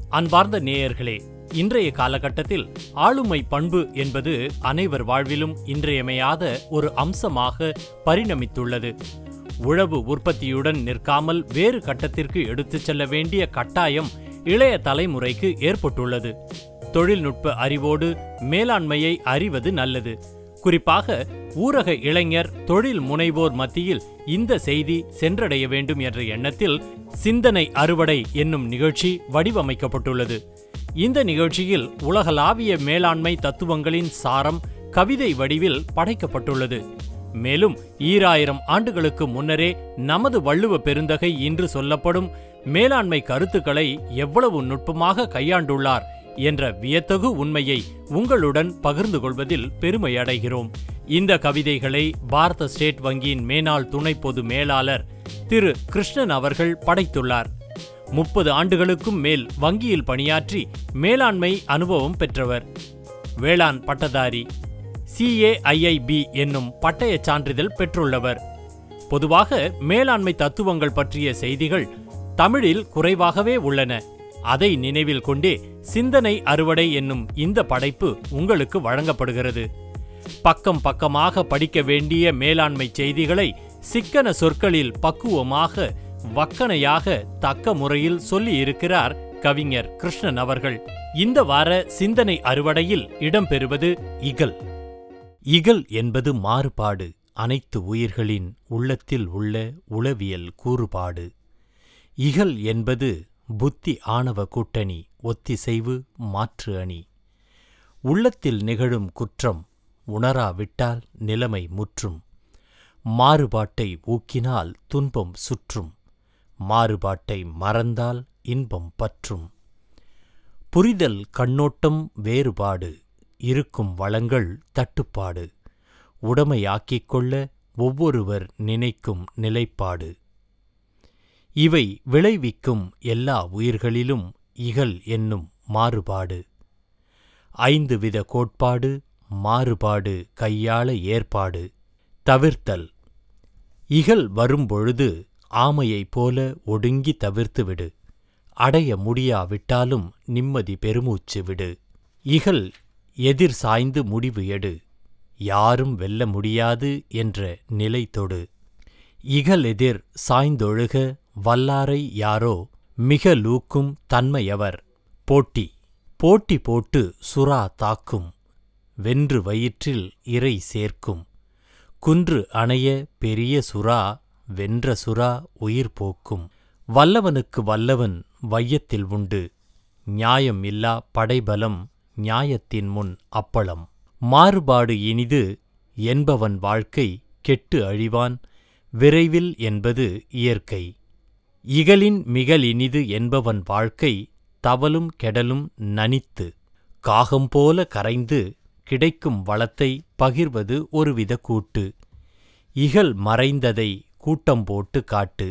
அன்பார்ந்த நேயர்களே இன்றைய காலகட்டத்தில் ஆளுமை பண்பு என்பது அனைவர் வாழ்விலும் இன்றியமையாத ஒரு அம்சமாக பரிணமித்துள்ளது உழவு உற்பத்தியுடன் நிற்காமல் வேறு கட்டத்திற்கு எடுத்துச் செல்ல வேண்டிய கட்டாயம் இளைய தலைமுறைக்கு ஏற்பட்டுள்ளது தொழில்நுட்ப அறிவோடு மேலாண்மையை அறிவது நல்லது குறிப்பாக ஊரக இளைஞர் தொழில் முனைவோர் மத்தியில் இந்த செய்தி சென்றடைய வேண்டும் என்ற எண்ணத்தில் சிந்தனை அறுவடை என்னும் நிகழ்ச்சி வடிவமைக்கப்பட்டுள்ளது இந்த நிகழ்ச்சியில் உலகளாவிய மேலாண்மை தத்துவங்களின் சாரம் கவிதை வடிவில் படைக்கப்பட்டுள்ளது மேலும் ஈராயிரம் ஆண்டுகளுக்கு முன்னரே நமது வள்ளுவ பெருந்தகை இன்று சொல்லப்படும் மேலாண்மை கருத்துக்களை எவ்வளவு நுட்பமாக கையாண்டுள்ளார் என்ற வியத்தகு உண்மையை உங்களுடன் பகிர்ந்து கொள்வதில் பெருமை அடைகிறோம் இந்த கவிதைகளை பாரத ஸ்டேட் வங்கியின் மேனாள் துணை பொது மேலாளர் திரு கிருஷ்ணன் அவர்கள் படைத்துள்ளார் முப்பது ஆண்டுகளுக்கும் மேல் வங்கியில் பணியாற்றி மேலாண்மை அனுபவம் பெற்றவர் வேளாண் பட்டதாரி சிஏஐஐபி என்னும் பட்டயச் சான்றிதழ் பெற்றுள்ளவர் பொதுவாக மேலாண்மை தத்துவங்கள் பற்றிய செய்திகள் தமிழில் குறைவாகவே உள்ளன அதை நினைவில் கொண்டே சிந்தனை அறுவடை என்னும் இந்த படைப்பு உங்களுக்கு வழங்கப்படுகிறது பக்கம் பக்கமாக படிக்க வேண்டிய மேலாண்மை செய்திகளை சிக்கன சொற்களில் பக்குவமாக வக்கனையாக தக்க முறையில் சொல்லி இருக்கிறார் கவிஞர் கிருஷ்ணன் அவர்கள் இந்த வார சிந்தனை அறுவடையில் இடம்பெறுவது இகல் இகல் என்பது மாறுபாடு அனைத்து உயிர்களின் உள்ளத்தில் உள்ள உளவியல் கூறுபாடு இகல் என்பது புத்தி ஆணவ கூட்டணி ஒத்திசைவு மாற்று அணி உள்ளத்தில் நிகழும் குற்றம் உணராவிட்டால் நிலைமை முற்றும் மாறுபாட்டை ஊக்கினால் துன்பம் சுற்றும் மாறுபாட்டை மறந்தால் இன்பம் பற்றும் புரிதல் கண்ணோட்டம் வேறுபாடு இருக்கும் வளங்கள் தட்டுப்பாடு உடமையாக்கிக் கொள்ள ஒவ்வொருவர் நினைக்கும் நிலைப்பாடு இவை விளைவிக்கும் எல்லா உயிர்களிலும் இகல் என்னும் மாறுபாடு ஐந்து வித கோட்பாடு மாறுபாடு கையாள ஏற்பாடு தவிர்த்தல் இகல் வரும்பொழுது ஆமையைப் போல ஒடுங்கி தவிர்த்துவிடு அடைய முடியாவிட்டாலும் நிம்மதி பெருமூச்சு விடு இகல் எதிர் சாய்ந்து முடிவு எடு யாரும் வெல்ல முடியாது என்ற நிலை தொடு இகலெதிர் சாய்ந்தொழுக வல்லாரை யாரோ மிக லூக்கும் தன்மையவர் போட்டி போட்டி போட்டு சுறா தாக்கும் வென்று வயிற்றில் இறை சேர்க்கும் குன்று அணைய பெரிய சுறா வென்ற சுறா உயிர் போக்கும் வல்லவனுக்கு வல்லவன் வையத்தில் உண்டு நியாயம் இல்லா படைபலம் நியாயத்தின் முன் அப்பளம் மாறுபாடு இனிது என்பவன் வாழ்க்கை கெட்டு அழிவான் விரைவில் என்பது இயற்கை இகலின் மிகலினிது என்பவன் வாழ்க்கை தவலும் கெடலும் நனித்து காகம் போல கரைந்து கிடைக்கும் வளத்தை பகிர்வது ஒருவித கூட்டு இகல் மறைந்ததை கூட்டம் போட்டு காட்டு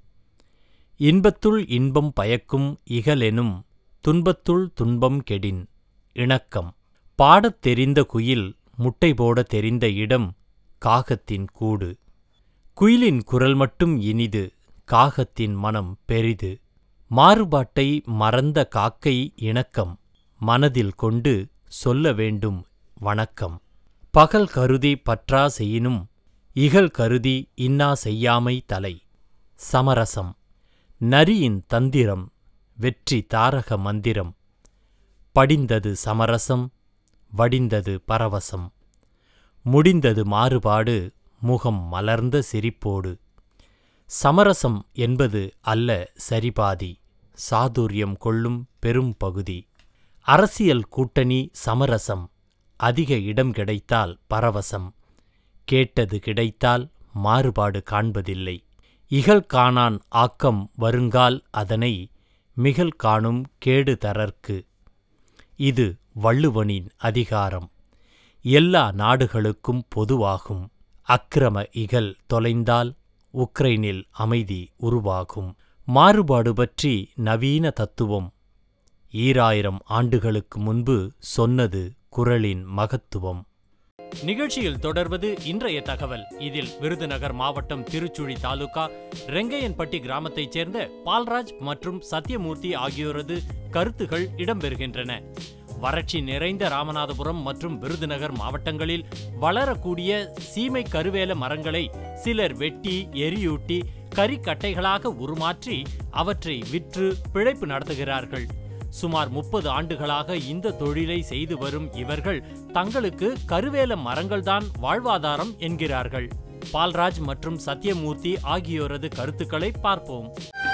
இன்பத்துள் இன்பம் பயக்கும் இகலெனும் துன்பத்துள் துன்பம் கெடின் இணக்கம் பாடத் தெரிந்த குயில் முட்டை போட தெரிந்த இடம் காகத்தின் கூடு குயிலின் குரல் மட்டும் இனிது காகத்தின் மனம் பெரிது மாறுபாட்டை மறந்த காக்கை இணக்கம் மனதில் கொண்டு சொல்ல வேண்டும் வணக்கம் பகல் கருதி பற்றா செய்யினும் இகல் கருதி இன்னா செய்யாமை தலை சமரசம் நரியின் தந்திரம் வெற்றி தாரக மந்திரம் படிந்தது சமரசம் வடிந்தது பரவசம் முடிந்தது மாறுபாடு முகம் மலர்ந்த சிரிப்போடு சமரசம் என்பது அல்ல சரிபாதி சாதுரியம் கொள்ளும் பெரும் பகுதி அரசியல் கூட்டணி சமரசம் அதிக இடம் கிடைத்தால் பரவசம் கேட்டது கிடைத்தால் மாறுபாடு காண்பதில்லை இகழ் காணான் ஆக்கம் வருங்கால் அதனை மிகல் காணும் கேடு தரற்கு இது வள்ளுவனின் அதிகாரம் எல்லா நாடுகளுக்கும் பொதுவாகும் அக்கிரம இகல் தொலைந்தால் உக்ரைனில் அமைதி உருவாகும் மாறுபாடு பற்றி நவீன தத்துவம் ஈராயிரம் ஆண்டுகளுக்கு முன்பு சொன்னது குரலின் மகத்துவம் நிகழ்ச்சியில் தொடர்வது இன்றைய தகவல் இதில் விருதுநகர் மாவட்டம் திருச்சுழி தாலுகா ரெங்கையன்பட்டி கிராமத்தைச் சேர்ந்த பால்ராஜ் மற்றும் சத்யமூர்த்தி ஆகியோரது கருத்துகள் இடம்பெறுகின்றன வறட்சி நிறைந்த ராமநாதபுரம் மற்றும் விருதுநகர் மாவட்டங்களில் வளரக்கூடிய சீமை கருவேல மரங்களை சிலர் வெட்டி எரியூட்டி கரிக்கட்டைகளாக உருமாற்றி அவற்றை விற்று பிழைப்பு நடத்துகிறார்கள் சுமார் முப்பது ஆண்டுகளாக இந்த தொழிலை செய்து வரும் இவர்கள் தங்களுக்கு கருவேல மரங்கள்தான் வாழ்வாதாரம் என்கிறார்கள் பால்ராஜ் மற்றும் சத்யமூர்த்தி ஆகியோரது கருத்துக்களை பார்ப்போம்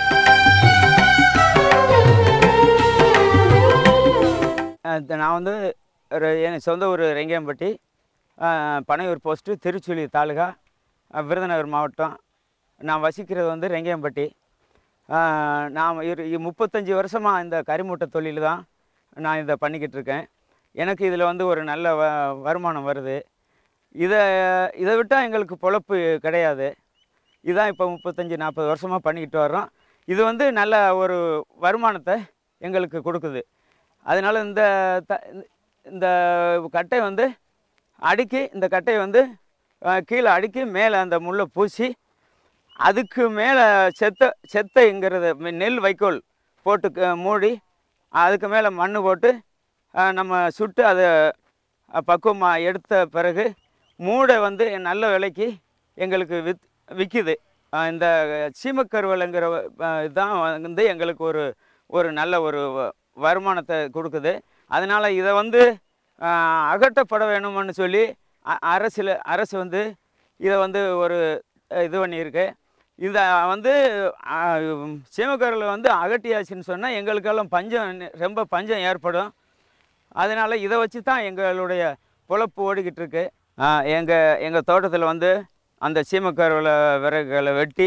அஹ் த- நான் வந்து ஒரு என் சொந்த ஊர் ரெங்கேம்பட்டி அஹ் பனையூர் போஸ்ட்டு திருச்சுழி தாலுகா அஹ் விருதுநகர் மாவட்டம் நான் வசிக்கிறது வந்து ரெங்கேம்பட்டி அஹ் நான் இரு இ- முப்பத்தஞ்சு வருஷமாக இந்த கரிமூட்டை தொழில் தான் நான் இதை பண்ணிக்கிட்டு இருக்கேன் எனக்கு இதில் வந்து ஒரு நல்ல வ வருமானம் வருது இதை இதை விட்டால் எங்களுக்கு பொழப்பு கிடையாது இதுதான் இப்போ முப்பத்தஞ்சு நாற்பது வருஷமாக பண்ணிக்கிட்டு வர்றோம் இது வந்து நல்ல ஒரு வருமானத்தை எங்களுக்கு கொடுக்குது அதனால் இந்த த இந்த கட்டை வந்து அடுக்கி இந்த கட்டையை வந்து அஹ், கீழே அடுக்கி மேலே அந்த முள்ளை பூசி அதுக்கு மேலே செத்த செத்தைங்கிறது மி- நெல் வைக்கோல் போட்டு க- மூடி அதுக்கு மேலே மண் போட்டு அஹ், நம்ம சுட்டு அதை பக்குவமாக எடுத்த பிறகு மூடை வந்து நல்ல விலைக்கு எங்களுக்கு வித் விற்கிது இந்த சீமக்கருவலைங்கிற அஹ், இதுதான் வந்து எங்களுக்கு ஒரு ஒரு நல்ல ஒரு வ- வருமானத்தை கொடுக்குது அதனால் இதை வந்து அஹ், அகற்றப்பட வேணும்னு சொல்லி அ- அரசில் அரசு வந்து இதை வந்து ஒரு அஹ், இது பண்ணியிருக்கு இதை வந்து சீமக்கரில் வந்து அகட்டியாச்சுன்னு சொன்னால் எங்களுக்கெல்லாம் பஞ்சம் நி- ரொம்ப பஞ்சம் ஏற்படும் அதனால் இதை வச்சு தான் எங்களுடைய பொழப்பு ஓடிக்கிட்டு இருக்கு எங்கள் எங்கள் தோட்டத்தில் வந்து அந்த சீமக்கருவில் விறகுகளை வெட்டி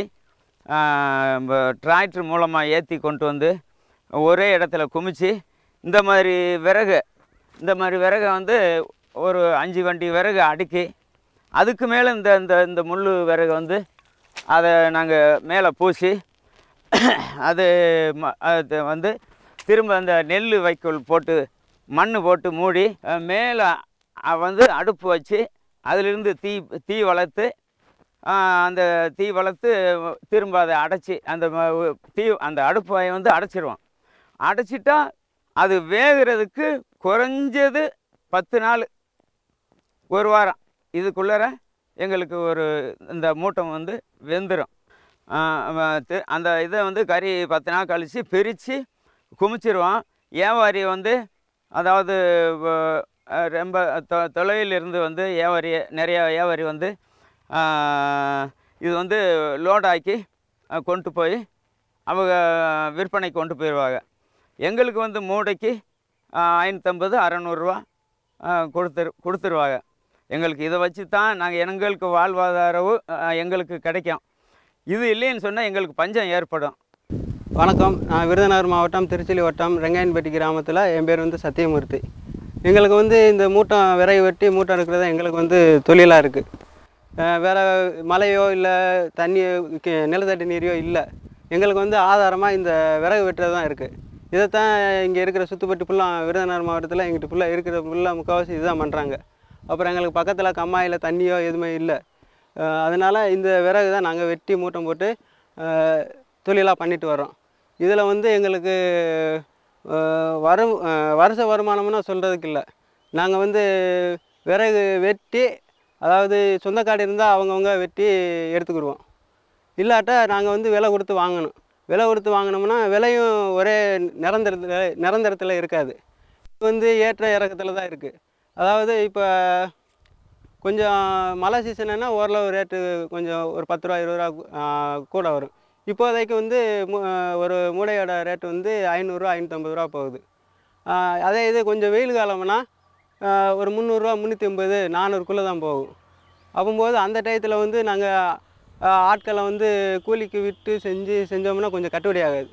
டிராக்டர் மூலமாக ஏற்றி கொண்டு வந்து ஒரே இடத்துல குமிச்சு இந்த மாதிரி விறகு இந்த மாதிரி விறகை வந்து ஒரு அஞ்சு வண்டி விறகு அடுக்கி அதுக்கு மேலே இந்த இந்த இந்த முள் விறகு வந்து அதை நாங்கள் மேலே பூசி அது ம- அது வந்து திரும்ப அந்த நெல் வைக்கோல் போட்டு மண் போட்டு மூடி மேலே வந்து அடுப்பு வச்சு அதிலிருந்து தீ தீ வளர்த்து அஹ், அந்த தீ வளர்த்து திரும்ப அதை அடைச்சி அந்த ம- தீ அந்த அடுப்பை வந்து அடைச்சிருவோம் அடைச்சிட்டா அது வேகிறதுக்கு குறைஞ்சது பத்து நாள் ஒரு வாரம் இதுக்குள்ளார எங்களுக்கு ஒரு இந்த மூட்டம் வந்து வெந்துடும் அந்த இதை வந்து கறி பத்து நாள் கழித்து பிரித்து குமிச்சிருவோம் வியாபாரி வந்து அதாவது வ- அஹ் ரொம்ப தொ தொலைவில் இருந்து வந்து வியாபாரி நிறையா வியாபாரி வந்து ஆஹ், இது வந்து லோடாக்கி அஹ், கொண்டு போய் அவங்க விற்பனை கொண்டு போயிடுவாங்க எங்களுக்கு வந்து மூடைக்கு ஆஹ், ஐநூற்றம்பது அறநூறுரூவா கொடுத்துரு கொடுத்துருவாங்க எங்களுக்கு இதை வச்சு தான் நாங்கள் எங்களுக்கு வாழ்வாதாரமும் ஆஹ், எங்களுக்கு கிடைக்கும் இது இல்லைன்னு சொன்னால் எங்களுக்கு பஞ்சம் ஏற்படும் வணக்கம் நான் விருதுநகர் மாவட்டம் திருச்சிலி வட்டம் ரெங்காயன்பட்டி கிராமத்தில் என் பேர் வந்து சத்தியமூர்த்தி எங்களுக்கு வந்து இந்த மூட்டம் விறகு வெட்டி மூட்டம் எடுக்கிறது எங்களுக்கு வந்து தொழிலாக இருக்குது வேறு மழையோ இல்லை தண்ணியோ கி- நிலத்தடி நீரையோ இல்லை எங்களுக்கு வந்து ஆதாரமாக இந்த விறகு வெட்டுறது தான் இருக்குது இதைத்தான் இங்கே இருக்கிற சுற்றுப்பட்டு ஃபுல்லாக விருதுநகர் மாவட்டத்தில் எங்கிட்ட ஃபுல்லாக இருக்கிற ஃபுல்லாக முக்கால்வாசி இதுதான் பண்ணுறாங்க அப்புறம் எங்களுக்கு பக்கத்தில் கம்மாயில் தண்ணியோ எதுவுமே இல்லை அதனால் இந்த விறகு தான் நாங்கள் வெட்டி மூட்டம் போட்டு தொழிலாக பண்ணிட்டு வரோம் இதில் வந்து எங்களுக்கு அஹ், வரும் அஹ், வருஷ வருமானம்னு சொல்கிறதுக்கு இல்லை நாங்கள் வந்து விறகு வெட்டி அதாவது சொந்தக்காடு இருந்தால் அவங்கவுங்க வெட்டி எடுத்துக்கிடுவோம் இல்லாட்டா நாங்கள் வந்து விலை கொடுத்து வாங்கணும் விலை கொடுத்து வாங்கினோம்னா விலையும் ஒரே நிரந்தரத்தில் நிரந்தரத்தில் இருக்காது இது வந்து ஏற்ற இறக்கத்தில் தான் இருக்குது அதாவது இப்போ கொஞ்சம் மழை சீசனுன்னா ஓரளவு ரேட்டு கொஞ்சம் ஒரு பத்து ரூபா இருபது ரூபா ஆ, கூட வரும் இப்போதைக்கு வந்து மு- ஒரு மூடையோட ரேட்டு வந்து ஐநூறுரூவா ஐநூற்றம்பது ரூபா போகுது ஆ, அதே இது கொஞ்சம் வெயில் காலம்னா ஆ, ஒரு முந்நூறுரூவா முந்நூற்றி ஐம்பது நானூறுக்குள்ளே தான் போகும் அப்போம்போது அந்த டயத்தில் வந்து நாங்கள் ஆட்களை வந்து கூலிக்கு விட்டு செஞ்சு செஞ்சோம்னா கொஞ்சம் கட்டுப்படி ஆகாது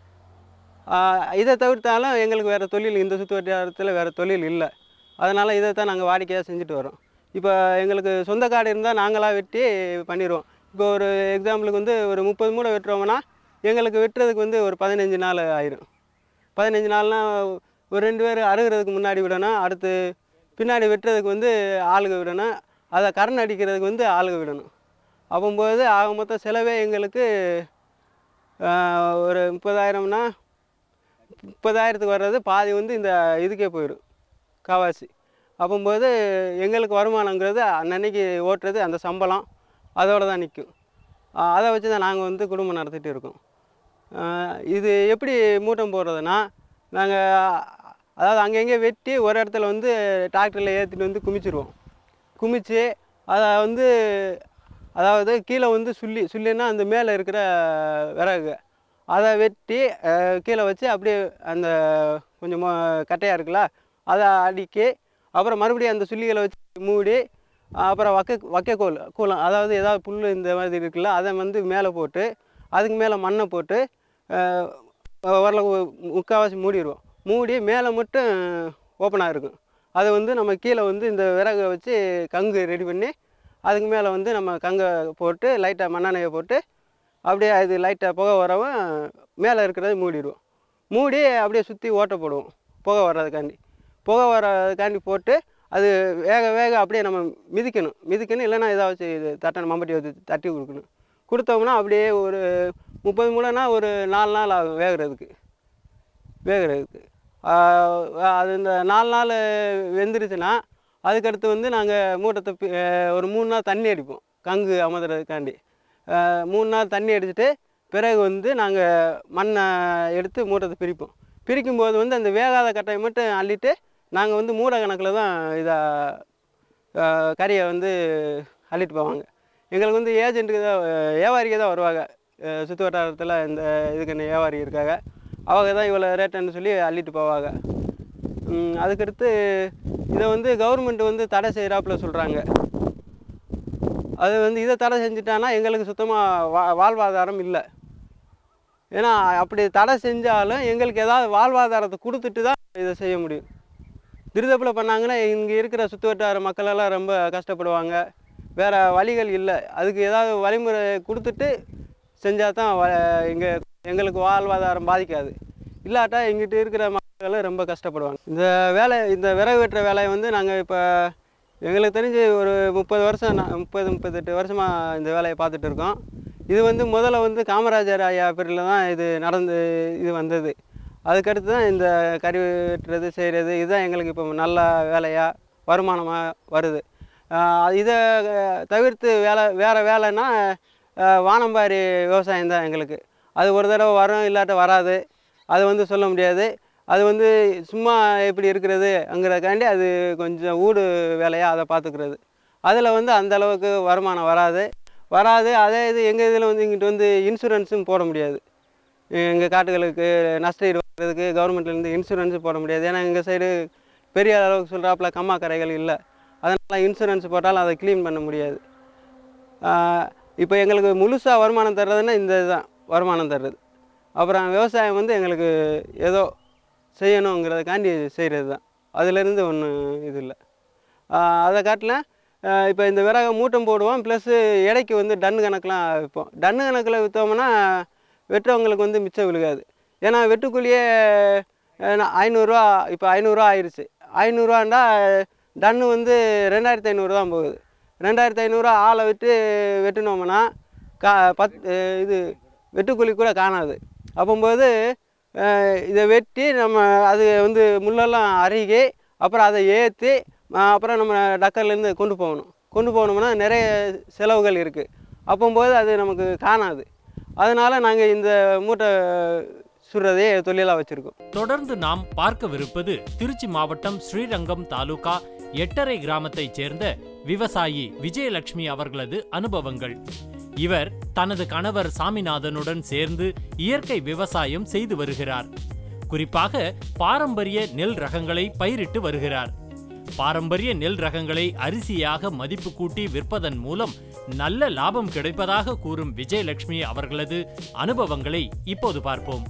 ஆஹ் இதை தவிர்த்தாலும் எங்களுக்கு வேறு தொழில் இந்த சுற்று வட்டாரத்தில் வேறு தொழில் இல்லை அதனால் இதை தான் நாங்கள் வாடிக்கையாக செஞ்சுட்டு வரோம் இப்போ எங்களுக்கு சொந்த காடு இருந்தால் நாங்களாக வெட்டி பண்ணிடுவோம் இப்போ ஒரு எக்ஸாம்பிளுக்கு வந்து ஒரு முப்பது மூடை வெட்டுறோம்னா எங்களுக்கு வெட்டுறதுக்கு வந்து ஒரு பதினஞ்சு நாள் ஆயிரும் பதினஞ்சு நாள்னா ஒரு ரெண்டு பேர் அறுகிறதுக்கு முன்னாடி விடணும் அடுத்து பின்னாடி வெட்டுறதுக்கு வந்து ஆளுங்க விடணும் அதை கரண் அடிக்கிறதுக்கு வந்து ஆளுங்க விடணும் அப்போம்போது ஆக மொத்தம் செலவே எங்களுக்கு ஆஹ், ஒரு முப்பதாயிரம்னா முப்பதாயிரத்துக்கு வர்றது பாதி வந்து இந்த இதுக்கே போயிடும் காவாசி அப்போம்போது எங்களுக்கு வருமானங்கிறது அன்னன்னைக்கு ஓட்டுறது அந்த சம்பளம் அதோட தான் நிற்கும் அதை வச்சு தான் நாங்கள் வந்து குடும்பம் நடத்திட்டு இருக்கோம் ஆஹ் இது எப்படி மூட்டம் போடுறதுன்னா நாங்கள் அதாவது அங்கங்கே வெட்டி ஒரு இடத்துல வந்து டிராக்டரில் ஏற்றிட்டு வந்து குமிச்சிருவோம் குமிச்சு அதை வந்து அதாவது கீழே வந்து சுள்ளி சுள்ளின்னா அந்த மேலே இருக்கிற விறகு அதை வெட்டி அஹ், கீழே வச்சு அப்படியே அந்த கொஞ்சம் மொ- கட்டையாக இருக்குல்ல அதை அடுக்கி அப்புறம் மறுபடியும் அந்த சுள்ளிகளை வச்சு மூடி அப்புறம் வக்க வக்கைக்கோல் கூலம் அதாவது ஏதாவது புல் இந்த மாதிரி இருக்குல்ல அதை வந்து மேலே போட்டு அதுக்கு மேலே மண்ணை போட்டு அஹ், ஓரளவு முக்கால்வாசி மூடிடுவோம் மூடி மேலே மட்டும் ஓப்பனாக இருக்கும் அதை வந்து நம்ம கீழே வந்து இந்த விறகை வச்சு கங்கு ரெடி பண்ணி அதுக்கு மேலே வந்து நம்ம கங்கை போட்டு லைட்டாக மண்ணெண்ணெயை போட்டு அப்படியே அது லைட்டாக புகை வரவும் மேலே இருக்கிறத மூடிடுவோம் மூடி அப்படியே சுற்றி ஓட்டை போடுவோம் புகை வர்றதுக்காண்டி புகை வர்றதுக்காண்டி போட்டு அது வேக வேக அப்படியே நம்ம மிதிக்கணும் மிதிக்கணும் இல்லைன்னா ஏதாச்சும் இது தட்டணும் மம்பட்டி வச்சு தட்டி கொடுக்கணும் கொடுத்தோம்னா அப்படியே ஒரு முப்பது மூளைனா ஒரு நாலு நாள் ஆகும் வேகிறதுக்கு வேகிறதுக்கு ஆஹ் அது இந்த நாலு நாள் வெந்துருச்சுன்னா அதுக்கடுத்து வந்து நாங்கள் மூட்டத்தை பி- ஆஹ் ஒரு மூணு நாள் தண்ணி அடிப்போம் கங்கு அமர்த்துறதுக்காண்டி ஆஹ் மூணு நாள் தண்ணி அடிச்சுட்டு பிறகு வந்து நாங்கள் மண்ணை எடுத்து மூட்டத்தை பிரிப்போம் பிரிக்கும்போது வந்து அந்த வேகாத கட்டையை மட்டும் அள்ளிட்டு நாங்கள் வந்து மூட கணக்கில் தான் இதை கறியை வந்து அள்ளிட்டு போவாங்க எங்களுக்கு வந்து ஏஜென்ட்டுக்கு தான் அஹ், வியாபாரிக்கு தான் வருவாங்க அஹ், சுற்று வட்டாரத்தில் இந்த இதுக்குன்னு வியாபாரி இருக்காங்க அவங்க தான் இவ்வளோ ரேட்டுன்னு சொல்லி அள்ளிட்டு போவாங்க ம், அதுக்கடுத்து இதை வந்து கவர்மெண்ட் வந்து தடை செய்கிறாப்புல சொல்கிறாங்க அது வந்து இதை தடை செஞ்சுட்டான்னா எங்களுக்கு சுத்தமாக வா வாழ்வாதாரம் இல்லை ஏன்னா அப்படி தடை செஞ்சாலும் எங்களுக்கு ஏதாவது வாழ்வாதாரத்தை கொடுத்துட்டு தான் இதை செய்ய முடியும் திருதப்பில் பண்ணாங்கன்னா இங்கே இருக்கிற சுற்று வட்டார மக்கள் எல்லாம் ரொம்ப கஷ்டப்படுவாங்க வேறு வழிகள் இல்லை அதுக்கு ஏதாவது வழிமுறை கொடுத்துட்டு செஞ்சால் தான் வ இங்கே எங்களுக்கு வாழ்வாதாரம் பாதிக்காது இல்லாட்டா இங்கிட்டு இருக்கிற மக்கள் ரொம்ப கஷ்டப்படுவாங்க இந்த வேலை இந்த விறகு வெட்டுற வேலையை வந்து நாங்கள் இப்போ எங்களுக்கு தெரிஞ்சு ஒரு முப்பது வருஷம் நா- முப்பது முப்பத்தெட்டு வருஷமாக இந்த வேலையை பார்த்துட்டு இருக்கோம் இது வந்து முதல்ல வந்து காமராஜர் ஐயா பீரியடில் தான் இது நடந்து இது வந்தது அதுக்கடுத்து தான் இந்த கறி வெட்டுறது செய்கிறது இதுதான் எங்களுக்கு இப்போ நல்ல வேலையாக வருமானமாக வருது ஆஹ் இதை தவிர்த்து வேலை வேறு வேலைன்னா ஆஹ் வானம்பாரி விவசாயம் தான் எங்களுக்கு அது ஒரு தடவை வரும் இல்லாட்ட வராது அது வந்து சொல்ல முடியாது அது வந்து சும்மா எப்படி இருக்கிறது அங்கிறதுக்காண்டி அது கொஞ்சம் ஊடு வேலையாக அதை பார்த்துக்கிறது அதில் வந்து அந்த அளவுக்கு வருமானம் வராது வராது அதே இது எங்கள் இதில் வந்து இங்கிட்டு வந்து இன்சூரன்ஸும் போட முடியாது எங்கள் காட்டுகளுக்கு நஷ்ட ஈடு வாங்குறதுக்கு கவர்மெண்ட்லேருந்து இன்சூரன்ஸும் போட முடியாது ஏன்னா எங்கள் சைடு பெரிய அளவுக்கு சொல்கிறாப்புல கம்மா கரைகள் இல்லை அதனால் இன்சூரன்ஸ் போட்டாலும் அதை க்ளீன் பண்ண முடியாது இப்போ எங்களுக்கு முழுசாக வருமானம் தர்றதுன்னா இந்த இதுதான் வருமானம் தர்றது அப்புறம் விவசாயம் வந்து எங்களுக்கு ஏதோ செய்யணுங்கிறதுக்காண்டி செய்கிறது தான் அதுலேருந்து ஒன்றும் இது இல்லை அதை காட்டில் இப்போ இந்த விறகை மூட்டம் போடுவோம் ப்ளஸ்ஸு எடைக்கு வந்து டன்னு கணக்கெலாம் விற்போம் டன்னு கணக்கில் விற்றோம்னா வெட்டுறவங்களுக்கு வந்து மிச்சம் விழுகாது ஏன்னா வெட்டுக்கூலியே ஐநூறுரூவா இப்போ ஐநூறுரூவா ஆயிடுச்சு ஐநூறுரூவாண்டா டன்னு வந்து ரெண்டாயிரத்தி ஐநூறு தான் போகுது ரெண்டாயிரத்தி ஐநூறுரூவா ஆளை விட்டு வெட்டினோம்னா கா பத் அஹ் இது வெட்டுக்கூலி கூட காணாது அப்போம்போது அஹ் இதை வெட்டி நம்ம அது வந்து முள்ளெல்லாம் அருகி அப்புறம் அதை ஏற்றி அப்புறம் நம்ம டக்கர்லேருந்து கொண்டு போகணும் கொண்டு போகணும்னா நிறைய செலவுகள் இருக்குது அப்போம்போது அது நமக்கு காணாது அதனால் நாங்கள் இந்த மூட்டை சுடுறதே தொழிலாக வச்சுருக்கோம் தொடர்ந்து நாம் பார்க்கவிருப்பது திருச்சி மாவட்டம் ஸ்ரீரங்கம் தாலுகா எட்டரை கிராமத்தைச் சேர்ந்த விவசாயி விஜயலட்சுமி அவர்களது அனுபவங்கள் இவர் தனது கணவர் சாமிநாதனுடன் சேர்ந்து இயற்கை விவசாயம் செய்து வருகிறார் குறிப்பாக பாரம்பரிய நெல் ரகங்களை பயிரிட்டு வருகிறார் பாரம்பரிய நெல் ரகங்களை அரிசியாக மதிப்பு கூட்டி விற்பதன் மூலம் நல்ல லாபம் கிடைப்பதாக கூறும் விஜயலட்சுமி அவர்களது அனுபவங்களை இப்போது பார்ப்போம்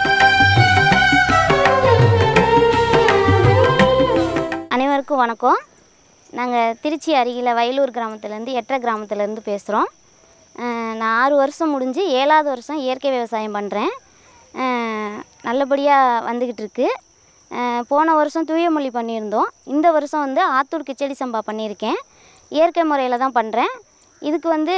அனைவருக்கும் வணக்கம் நாங்கள் திருச்சி அருகில் வயலூர் கிராமத்துலேருந்து எட்டரை கிராமத்துலேருந்து பேசுகிறோம் நான் ஆறு வருஷம் முடிஞ்சு ஏழாவது வருஷம் இயற்கை விவசாயம் பண்ணுறேன் நல்லபடியாக வந்துக்கிட்டு இருக்கு அஹ் போன வருஷம் தூயமல்லி பண்ணியிருந்தோம் இந்த வருஷம் வந்து ஆத்தூர் கிச்சடி சம்பா பண்ணியிருக்கேன் இயற்கை முறையில் தான் பண்ணுறேன் இதுக்கு வந்து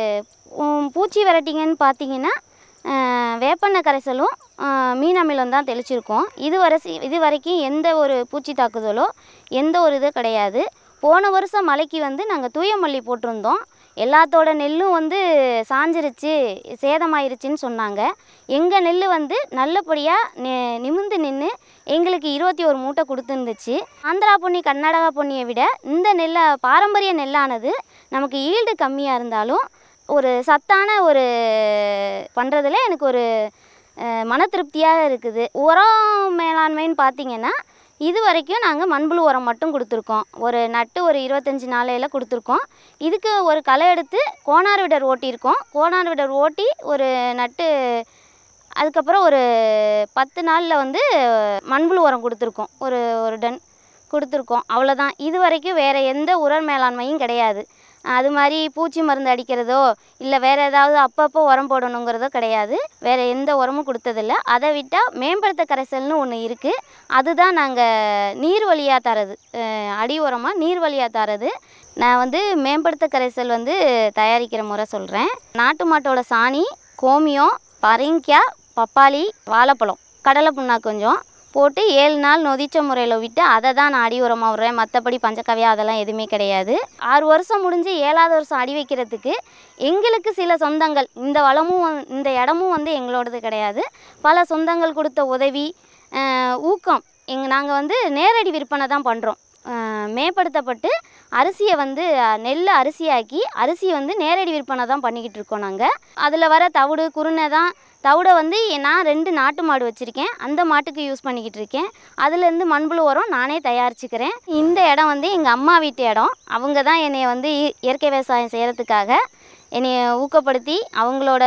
உம், பூச்சி விரட்டிங்கன்னு பார்த்தீங்கன்னா அஹ், வேப்பெண்ணெய் கரைசலும் அஹ், மீன் அமிலம் தான் தெளிச்சிருக்கோம் இது வரைசி இது வரைக்கும் எந்த ஒரு பூச்சி தாக்குதலோ எந்த ஒரு இது கிடையாது போன வருஷம் மழைக்கு வந்து நாங்கள் தூயமல்லி போட்டிருந்தோம் எல்லாத்தோட நெல்லும் வந்து சாஞ்சிருச்சு சேதமாயிருச்சுன்னு சொன்னாங்க எங்கள் நெல் வந்து நல்லபடியாக நி நிமிர்ந்து நின்று எங்களுக்கு இருபத்தி ஒரு மூட்டை கொடுத்துருந்துச்சு ஆந்திரா பொன்னி கர்நாடகா பொன்னியை விட இந்த நெல்லை பாரம்பரிய நெல்லானது நமக்கு ஈல்டு கம்மியாக இருந்தாலும் ஒரு சத்தான ஒரு பண்ணுறதுல எனக்கு ஒரு அஹ், மன திருப்தியாக இருக்குது உரம் மேலாண்மைன்னு பார்த்தீங்கன்னா இது வரைக்கும் நாங்கள் மண்புழு உரம் மட்டும் கொடுத்துருக்கோம் ஒரு நட்டு ஒரு இருபத்தஞ்சி நாளையில் கொடுத்துருக்கோம் இதுக்கு ஒரு களை எடுத்து கோனார் விடர் ஓட்டியிருக்கோம் கோனார் விடர் ஓட்டி ஒரு நட்டு அதுக்கப்புறம் ஒரு பத்து நாளில் வந்து மண்புழு உரம் கொடுத்துருக்கோம் ஒரு ஒரு டன் கொடுத்துருக்கோம் அவ்வளோதான் இது வரைக்கும் வேறு எந்த உரர் மேலாண்மையும் கிடையாது அது மாதிரி பூச்சி மருந்து அடிக்கிறதோ இல்லை வேறு ஏதாவது அப்பப்போ உரம் போடணுங்கிறதோ கிடையாது வேறு எந்த உரமும் கொடுத்ததில்ல அதை விட்டால் மேம்படுத்த கரைசல்னு ஒன்று இருக்குது அதுதான் நாங்கள் நீர் வழியாக தரது அஹ் அடி உரமாக நீர் வழியாக தரது நான் வந்து மேம்படுத்த கரைசல் வந்து தயாரிக்கிற முறை சொல்கிறேன் நாட்டு மாட்டோட சாணி கோமியம் பரங்கிக்காய் பப்பாளி வாழைப்பழம் கடலை புண்ணாக்கு கொஞ்சம் போட்டு ஏழு நாள் நொதிச்ச முறையில் விட்டு அதை தான் நான் அடி உரமாக விட்றேன் மற்றபடி பஞ்சகவியா அதெல்லாம் எதுவுமே கிடையாது ஆறு வருஷம் முடிஞ்சு ஏழாவது வருஷம் அடி வைக்கிறதுக்கு எங்களுக்கு சில சொந்தங்கள் இந்த வளமும் வந்து- இந்த இடமும் வந்து எங்களோடது கிடையாது பல சொந்தங்கள் கொடுத்த உதவி அஹ், ஊக்கம் எங்க நாங்கள் வந்து நேரடி விற்பனை தான் பண்ணுறோம் மேம்படுத்தப்பட்டு அரிசியை வந்து அஹ், நெல்லை அரிசியாக்கி அரிசியை வந்து நேரடி விற்பனை தான் பண்ணிக்கிட்டு இருக்கோம் நாங்கள் அதில் வர தவிடு குருணை தான் தவிடை வந்து நான் ரெண்டு நாட்டு மாடு வச்சுருக்கேன் அந்த மாட்டுக்கு யூஸ் பண்ணிக்கிட்டு இருக்கேன் அதுலேருந்து மண்புழு உரம் நானே தயாரிச்சுக்கிறேன் இந்த இடம் வந்து எங்கள் அம்மா வீட்டு இடம் அவங்க தான் என்னை வந்து இ- இயற்கை விவசாயம் செய்கிறதுக்காக என்னை ஊக்கப்படுத்தி அவங்களோட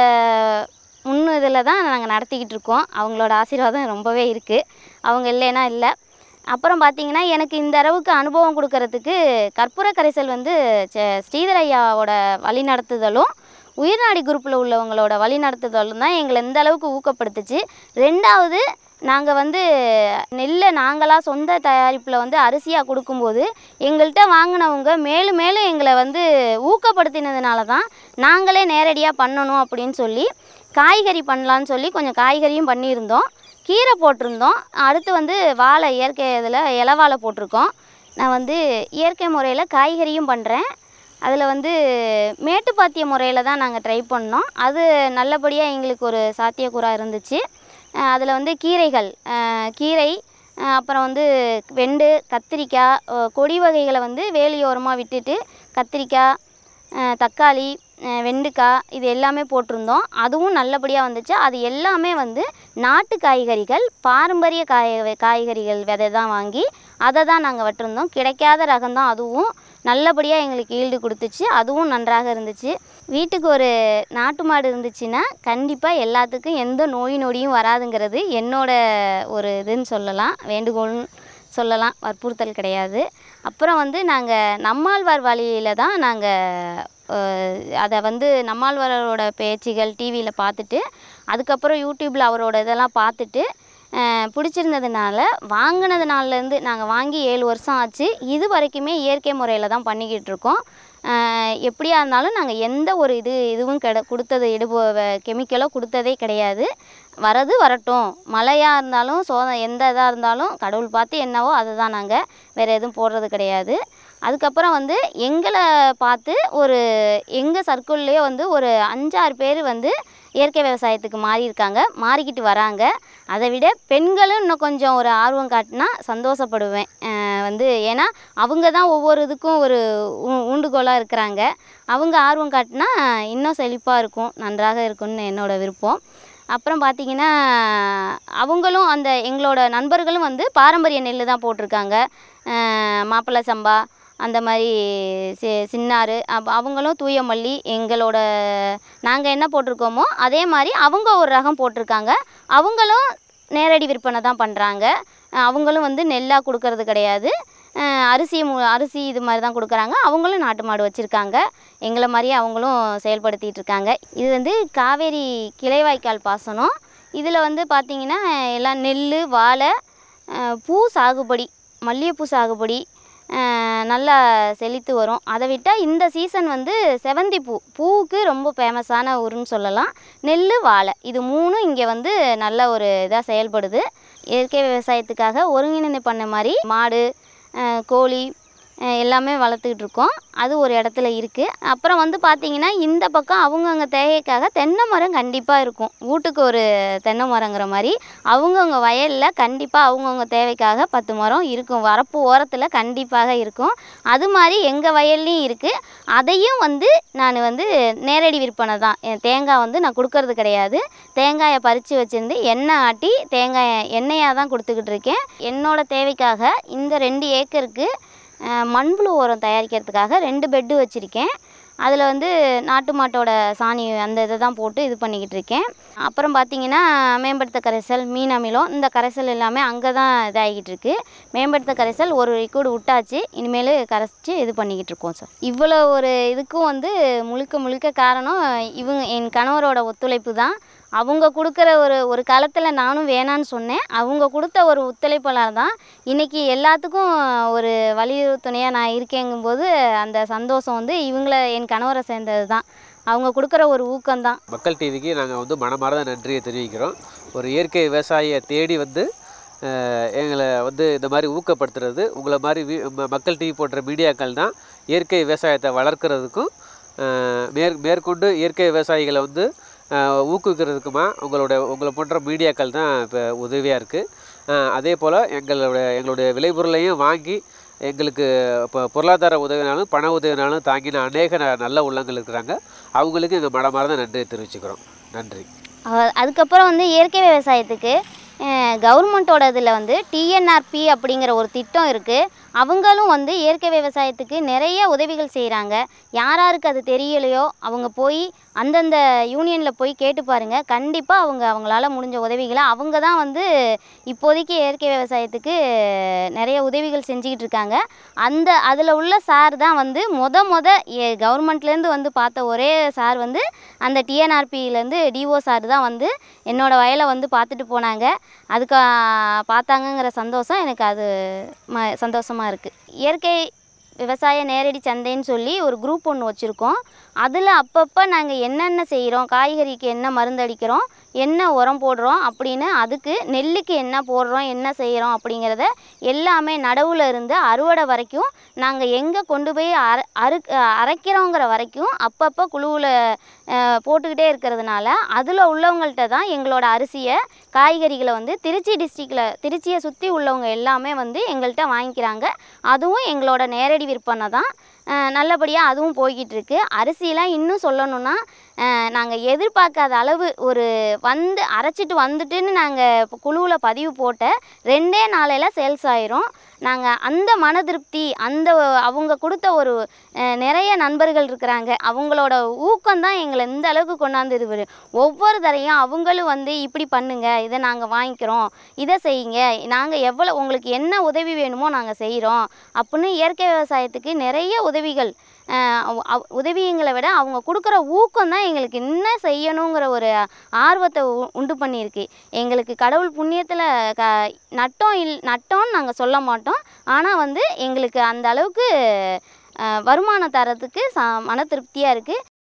முன் இதில் தான் நாங்கள் நடத்திக்கிட்டு இருக்கோம் அவங்களோட ஆசீர்வாதம் ரொம்பவே இருக்குது அவங்க இல்லைன்னா இல்லை அப்புறம் பார்த்தீங்கன்னா எனக்கு இந்த அளவுக்கு அனுபவம் கொடுக்கறதுக்கு கற்பூர கரைசல் வந்து ச- ஸ்ரீதர் ஐயாவோட வழிநடத்துதலும் உயிர்நாடி குரூப்பில் உள்ளவங்களோட வழிநடத்துதலும் தான் எங்களை இந்த அளவுக்கு ஊக்கப்படுத்துச்சு ரெண்டாவது நாங்கள் வந்து நெல்லை நாங்களாக சொந்த தயாரிப்பில் வந்து அரிசியாக கொடுக்கும்போது எங்கள்கிட்ட வாங்கினவங்க மேலும் மேலும் எங்களை வந்து ஊக்கப்படுத்தினதுனால தான் நாங்களே நேரடியாக பண்ணணும் அப்படின்னு சொல்லி காய்கறி பண்ணலான்னு சொல்லி கொஞ்சம் காய்கறியும் பண்ணியிருந்தோம் கீரை போட்டிருந்தோம் அடுத்து வந்து வாழை இயற்கை இதில் இலை வாழை போட்டிருக்கோம் நான் வந்து இயற்கை முறையில் காய்கறியும் பண்ணுறேன் அதில் வந்து மேட்டுப்பாத்திய முறையில் தான் நாங்கள் ட்ரை பண்ணோம் அது நல்லபடியாக எங்களுக்கு ஒரு சாத்தியக்கூறாக இருந்துச்சு அதில் வந்து கீரைகள் அஹ் கீரை அஹ் அப்புறம் வந்து வெண்டு கத்திரிக்காய் அஹ் கொடி வகைகளை வந்து வேலியோரமாக விட்டுட்டு கத்திரிக்காய் அஹ் தக்காளி அஹ் வெண்டைக்காய் இது எல்லாமே போட்டிருந்தோம் அதுவும் நல்லபடியாக வந்துச்சு அது எல்லாமே வந்து நாட்டு காய்கறிகள் பாரம்பரிய காய காய்கறிகள் விதை தான் வாங்கி அதை தான் நாங்கள் விட்டுருந்தோம் கிடைக்காத ரகம் தான் அதுவும் நல்லபடியாக எங்களுக்கு ஈல்டு கொடுத்துச்சு அதுவும் நன்றாக இருந்துச்சு வீட்டுக்கு ஒரு நாட்டு மாடு இருந்துச்சுன்னா கண்டிப்பாக எல்லாத்துக்கும் எந்த நோய் நொடியும் வராதுங்கிறது என்னோட ஒரு இதுன்னு சொல்லலாம் வேண்டுகோள்னு சொல்லலாம் வற்புறுத்தல் கிடையாது அப்புறம் வந்து நாங்கள் நம்மாழ்வார் வழியில் தான் நாங்கள் அதை வந்து நம்மாழ்வாரோட பேச்சுகள் டிவியில் பார்த்துட்டு அதுக்கப்புறம் யூடியூப்பில் அவரோட இதெல்லாம் பார்த்துட்டு அஹ், பிடிச்சிருந்ததுனால வாங்கினது நாள்லேருந்து நாங்கள் வாங்கி ஏழு வருஷம் ஆச்சு இது வரைக்குமே இயற்கை முறையில் தான் பண்ணிக்கிட்டு இருக்கோம் அஹ், எப்படியா இருந்தாலும் நாங்கள் எந்த ஒரு இது இதுவும் கெட கொடுத்தது இடுபோ கெமிக்கலோ கொடுத்ததே கிடையாது வரது வரட்டும் மழையாக இருந்தாலும் சோத எந்த இதாக இருந்தாலும் கடவுள் பார்த்து என்னவோ அதை தான் நாங்கள் வேறு எதுவும் போடுறது கிடையாது அதுக்கப்புறம் வந்து எங்களை பார்த்து ஒரு எங்கள் சர்க்கிள்லேயே வந்து ஒரு அஞ்சாறு பேர் வந்து இயற்கை விவசாயத்துக்கு மாறியிருக்காங்க மாறிக்கிட்டு வராங்க அதை விட பெண்களும் இன்னும் கொஞ்சம் ஒரு ஆர்வம் காட்டினா சந்தோஷப்படுவேன் அஹ் வந்து ஏன்னா அவங்க தான் ஒவ்வொரு இதுக்கும் ஒரு ஊ- ஊண்டுகோலாக இருக்கிறாங்க அவங்க ஆர்வம் காட்டினா இன்னும் செழிப்பாக இருக்கும் நன்றாக இருக்கும்னு என்னோட விருப்பம் அப்புறம் பார்த்தீங்கன்னா அவங்களும் அந்த எங்களோட நண்பர்களும் வந்து பாரம்பரிய நெல் தான் போட்டிருக்காங்க அஹ் மாப்பிள்ளை சம்பா அந்த மாதிரி சி சின்னாறு அப்ப அவங்களும் தூய மல்லி எங்களோட நாங்கள் என்ன போட்டிருக்கோமோ அதே மாதிரி அவங்க ஒரு ரகம் போட்டிருக்காங்க அவங்களும் நேரடி விற்பனை தான் பண்ணுறாங்க அவங்களும் வந்து நெல்லாக கொடுக்கறது கிடையாது அஹ் அரிசி மு அரிசி இது மாதிரி தான் கொடுக்குறாங்க அவங்களும் நாட்டு மாடு வச்சுருக்காங்க எங்களை மாதிரியே அவங்களும் செயல்படுத்திட்டு இருக்காங்க இது வந்து காவேரி கிளைவாய்க்கால் பாசனம் இதில் வந்து பார்த்திங்கன்னா எல்லாம் நெல் வாழை அஹ், பூ சாகுபடி மல்லிகைப்பூ சாகுபடி அஹ், நல்லா செழித்து வரும் அதை விட்டால் இந்த சீசன் வந்து செவந்தி பூ பூவுக்கு ரொம்ப ஃபேமஸான ஊருன்னு சொல்லலாம் நெல் வாழை இது மூணும் இங்கே வந்து நல்ல ஒரு இதாக செயல்படுது இயற்கை விவசாயத்துக்காக ஒருங்கிணைந்து பண்ண மாதிரி மாடு அஹ், கோழி அஹ், எல்லாமே வளர்த்துக்கிட்டு இருக்கோம் அது ஒரு இடத்துல இருக்குது அப்புறம் வந்து பார்த்திங்கன்னா இந்த பக்கம் அவங்கவுங்க தேவைக்காக தென்னை மரம் கண்டிப்பாக இருக்கும் வீட்டுக்கு ஒரு தென்னை மரங்கிற மாதிரி அவங்கவுங்க வயலில் கண்டிப்பாக அவங்கவுங்க தேவைக்காக பத்து மரம் இருக்கும் வரப்பு ஓரத்தில் கண்டிப்பாக இருக்கும் அது மாதிரி எங்கள் வயல்லையும் இருக்குது அதையும் வந்து நான் வந்து நேரடி விற்பனை தான் என் தேங்காய் வந்து நான் கொடுக்கறது கிடையாது தேங்காயை பறித்து வச்சுருந்து எண்ணெய் ஆட்டி தேங்காயை எண்ணெயாக தான் கொடுத்துக்கிட்டு இருக்கேன் என்னோட தேவைக்காக இந்த ரெண்டு ஏக்கருக்கு அஹ், மண்புழு உரம் தயாரிக்கிறதுக்காக ரெண்டு பெட்டு வச்சுருக்கேன் அதில் வந்து நாட்டு மாட்டோட சாணி அந்த இதை தான் போட்டு இது பண்ணிக்கிட்டு இருக்கேன் அப்புறம் பார்த்தீங்கன்னா மேம்படுத்த கரைசல் மீன் அமிலம் இந்த கரைசல் எல்லாமே அங்கே தான் இதாகிக்கிட்டு இருக்கு மேம்படுத்த கரைசல் ஒரு லிக்விட் விட்டாச்சு இனிமேல் கரைச்சி இது பண்ணிக்கிட்டு இருக்கோம் சார் இவ்வளோ ஒரு இதுக்கும் வந்து முழுக்க முழுக்க காரணம் இவங்க என் கணவரோட ஒத்துழைப்பு தான் அவங்க கொடுக்குற ஒரு ஒரு காலத்தில் நானும் வேணான்னு சொன்னேன் அவங்க கொடுத்த ஒரு ஒத்துழைப்பாளர் தான் இன்றைக்கி எல்லாத்துக்கும் ஒரு வலியுறுத்துணையாக நான் இருக்கேங்கும்போது அந்த சந்தோஷம் வந்து இவங்கள என் கணவரை சேர்ந்தது தான் அவங்க கொடுக்குற ஒரு ஊக்கம்தான் மக்கள் டிவிக்கு நாங்கள் வந்து மனமார்ந்த நன்றியை தெரிவிக்கிறோம் ஒரு இயற்கை விவசாயியை தேடி வந்து அஹ், எங்களை வந்து இந்த மாதிரி ஊக்கப்படுத்துறது உங்களை மாதிரி வி ம- மக்கள் டிவி போன்ற மீடியாக்கள் தான் இயற்கை விவசாயத்தை வளர்க்குறதுக்கும் அஹ், மேற் மேற்கொண்டு இயற்கை விவசாயிகளை வந்து அஹ், ஊக்குவிக்கிறதுக்குமா உங்களோட உங்களை போன்ற மீடியாக்கள் தான் இப்போ உதவியாக இருக்குது அதே போல் எங்களோட எங்களுடைய விளைபொருளையும் வாங்கி எங்களுக்கு இப்போ பொருளாதார உதவினாலும் பண உதவினாலும் தாங்கின அநேக ந- நல்ல உள்ளங்கள் இருக்கிறாங்க அவங்களுக்கு எங்கள் மனமார்ந்த நன்றியை தெரிவிச்சுக்கிறோம் நன்றி அஹ் அதுக்கப்புறம் வந்து இயற்கை விவசாயத்துக்கு கவர்மெண்ட்டோட இதில் வந்து டிஎன்ஆர்பி அப்படிங்கிற ஒரு திட்டம் இருக்குது அவங்களும் வந்து இயற்கை விவசாயத்துக்கு நிறைய உதவிகள் செய்கிறாங்க யார் யாருக்கு அது தெரியலையோ அவங்க போய் அந்தந்த யூனியனில் போய் கேட்டு பாருங்கள் கண்டிப்பாக அவங்க அவங்களால முடிஞ்ச உதவிகளை அவங்க தான் வந்து இப்போதைக்கு இயற்கை விவசாயத்துக்கு நிறைய உதவிகள் செஞ்சுக்கிட்டு இருக்காங்க அந்த அதில் உள்ள சார் தான் வந்து மொத மொத கவர்மெண்ட்லேருந்து வந்து பார்த்த ஒரே சார் வந்து அந்த டிஎன்ஆர்பியிலேருந்து டிஓ சார் தான் வந்து என்னோடய வயலை வந்து பார்த்துட்டு போனாங்க அதுக்கு ஆ, பார்த்தாங்கங்கிற சந்தோஷம் எனக்கு அது ம சந்தோஷமாக இருக்குது இயற்கை விவசாய நேரடி சந்தைன்னு சொல்லி ஒரு குரூப் ஒன்று வச்சுருக்கோம் அதில் அப்பப்போ நாங்கள் என்னென்ன செய்கிறோம் காய்கறிக்கு என்ன மருந்து அடிக்கிறோம் என்ன உரம் போடுறோம் அப்படின்னு அதுக்கு நெல்லுக்கு என்ன போடுறோம் என்ன செய்கிறோம் அப்படிங்கிறத எல்லாமே நடவுல இருந்து அறுவடை வரைக்கும் நாங்கள் எங்கே கொண்டு போய் அர அறு அரைக்கிறோங்கிற வரைக்கும் அப்பப்போ குழுவில் போட்டுக்கிட்டே இருக்கிறதுனால அதில் உள்ளவங்கள்ட்ட தான் எங்களோட அரிசியை காய்கறிகளை வந்து திருச்சி டிஸ்ட்ரிக்டில் திருச்சியை சுற்றி உள்ளவங்க எல்லாமே வந்து எங்கள்கிட்ட வாங்கிக்கிறாங்க அதுவும் எங்களோட நேரடி விற்பனை தான் நல்லபடியாக அதுவும் போய்கிட்டு இருக்கு அரிசிலாம் இன்னும் சொல்லணும்னா நாங்கள் எதிர்பார்க்காத அளவு ஒரு வந்து அரைச்சிட்டு வந்துட்டுன்னு நாங்கள் குழுவில் பதிவு போட்ட ரெண்டே நாளையில் சேல்ஸ் ஆயிரும் நாங்கள் அந்த மன திருப்தி அந்த அவங்க கொடுத்த ஒரு அஹ், நிறைய நண்பர்கள் இருக்கிறாங்க அவங்களோட ஊக்கம் தான் எங்களை இந்த அளவுக்கு கொண்டாந்து இது வரு- ஒவ்வொரு தரையும் அவங்களும் வந்து இப்படி பண்ணுங்க இதை நாங்கள் வாங்கிக்கிறோம் இதை செய்யுங்க நாங்கள் எவ்வளோ உங்களுக்கு என்ன உதவி வேணுமோ நாங்கள் செய்கிறோம் அப்படின்னு இயற்கை விவசாயத்துக்கு நிறைய உதவிகள் அஹ், அவ- அவ- உதவிங்களை விட அவங்க கொடுக்குற ஊக்கம் தான் எங்களுக்கு என்ன செய்யணுங்கிற ஒரு ஆர்வத்தை உ- உண்டு பண்ணியிருக்கு எங்களுக்கு கடவுள் புண்ணியத்தில் க நட்டோம் இல் நட்டோம்னு நாங்கள் சொல்ல மாட்டோம் ஆனால் வந்து எங்களுக்கு அந்த அளவுக்கு அஹ், வருமானம் தரத்துக்கு ச மன திருப்தியாக இருக்குது